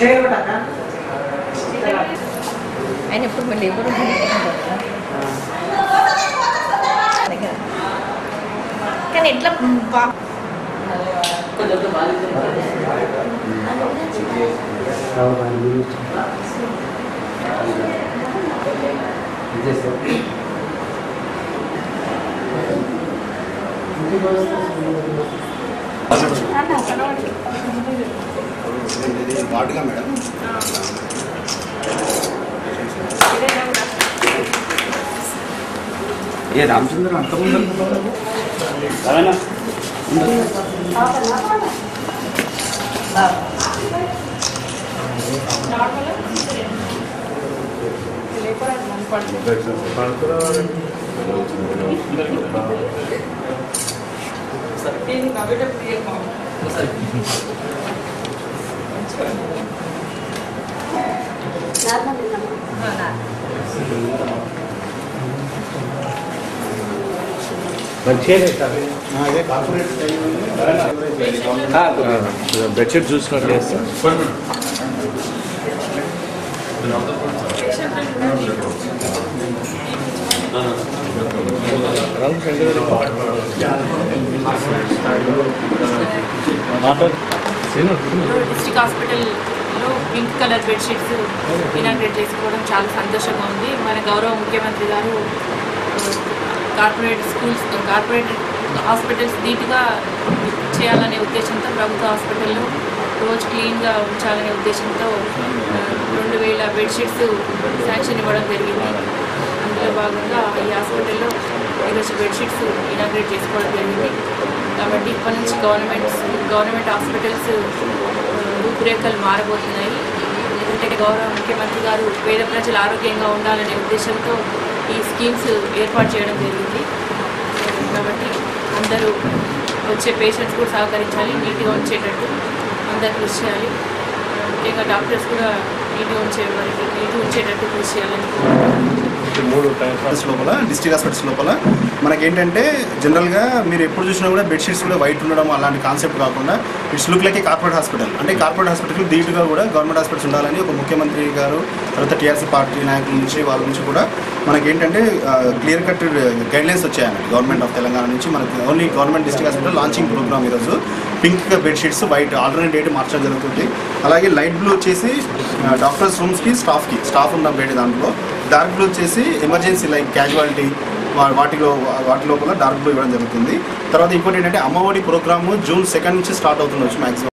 ఆయన ఎప్పుడు మళ్ళీ ఎవరు కానీ ఎట్లా బా- వాడుగా మేడం ఏ రామచంద్ర అంతకుముందు అదే కార్పొరేట్ బెడ్షీట్ చూసినట్టు చేస్తే డిస్ట్రిక్ట్ హాస్పిటల్లో పింక్ కలర్ బెడ్షీట్స్ ఇనాగ్రేట్ చేసుకోవడం చాలా సంతోషంగా ఉంది మన గౌరవ ముఖ్యమంత్రి గారు కార్పొరేట్ స్కూల్స్ కార్పొరేట్ హాస్పిటల్స్ నీట్గా చేయాలనే ఉద్దేశంతో ప్రభుత్వ హాస్పిటల్లో రోజు క్లీన్గా ఉంచాలనే ఉద్దేశంతో ఆ, రెండు వేల బెడ్షీట్స్ శాంక్షన్ ఇవ్వడం జరిగింది అందులో భాగంగా ఈ హాస్పిటల్లో ఈరోజు బెడ్షీట్స్ ఇనాగ్రేట్ చేసుకోవడం జరిగింది కాబట్టి ఇప్పటి నుంచి గవర్నమెంట్ గవర్నమెంట్ హాస్పిటల్స్ రూపురేఖలు మారబోతున్నాయి ఎందుకంటే గౌరవ ముఖ్యమంత్రి గారు పేద ప్రజలు ఆరోగ్యంగా ఉండాలనే ఉద్దేశంతో ఈ స్కీమ్స్ ఏర్పాటు చేయడం జరిగింది కాబట్టి అందరూ వచ్చే పేషెంట్స్ కూడా సహకరించాలి నీట్గా ఉంచేటట్టు అందరు కృషి చేయాలి ముఖ్యంగా డాక్టర్స్ కూడా నీట్గా ఉంచే వారికి నీట్గా ఉంచేటట్టు కృషి చేయాలని కోరుకుంటున్నాను. మూడు టైం హాస్పిటల్స్ లోపల డిస్ట్రిక్ట్ హాస్పిటల్స్ లోపల మనకేంటంటే జనరల్గా మీరు ఎప్పుడు చూసినా కూడా బెడ్షీట్స్ కూడా వైట్ ఉండడం అలాంటి కాన్సెప్ట్ కాకుండా it's look like corporate hospital అంటే కార్పొరేట్ హాస్పిటల్ ధీటుగా కూడా గవర్నమెంట్ హాస్పిటల్స్ ఉండాలని ఒక ముఖ్యమంత్రి గారు తర్వాత టీఆర్సీ పార్టీ నాయకుల నుంచి వాళ్ళ నుంచి కూడా మనకేంటంటే క్లియర్ కట్ గైడ్లైన్స్ వచ్చాయన్నమాట గవర్నమెంట్ ఆఫ్ తెలంగాణ నుంచి మనకి only government district hospital launching programme ఈరోజు pink bedsheets white alternate date మార్చడం జరుగుతుంది అలాగే లైట్ బ్లూ వచ్చేసి డాక్టర్స్ రూమ్స్కి స్టాఫ్కి స్టాఫ్ ఉన్న బెడ్ దాంట్లో డార్క్ బ్లూ వచ్చేసి ఎమర్జెన్సీ లైక్ క్యాజువాలిటీ వాటిలో వాటి లోపల డార్క్ బ్లూ ఇవ్వడం జరుగుతుంది తర్వాత ఇంకోటి ఏంటంటే అమ్మఒడి ప్రోగ్రాము జూన్ సెకండ్ నుంచి స్టార్ట్ అవుతుండొచ్చు మ్యాక్సిమం